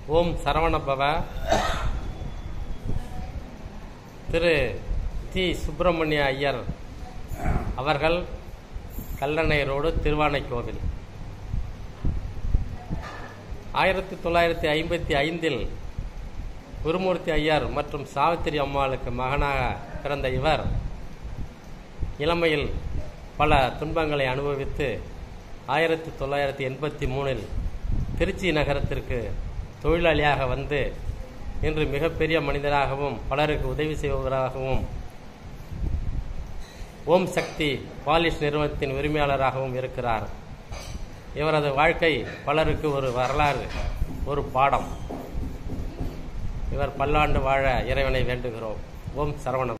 ஓம் சரவணபவ திரு தி சுப்பிரமணிய ஐயர் அவர்கள் கல்லணை ரோடு திருவானைக்கோவில் ஆயிரத்தி தொள்ளாயிரத்தி ஐம்பத்தி ஐந்தில் குருமூர்த்தி ஐயர் மற்றும் சாவித்திரி அம்மாளுக்கு மகனாக பிறந்த இவர் இளமையில் பல துன்பங்களை அனுபவித்து ஆயிரத்தி தொள்ளாயிரத்தி எண்பத்தி மூணில் திருச்சி நகரத்திற்கு தொழிலாளியாக வந்து இன்று மிகப்பெரிய மனிதராகவும் பலருக்கு உதவி செய்பவராகவும் ஓம் சக்தி பாலிஷ் நிறுவனத்தின் உரிமையாளராகவும் இருக்கிறார் இவரது வாழ்க்கை பலருக்கு ஒரு வரலாறு ஒரு பாடம் இவர் பல்லாண்டு வாழ இறைவனை வேண்டுகிறோம் ஓம் சரவணம்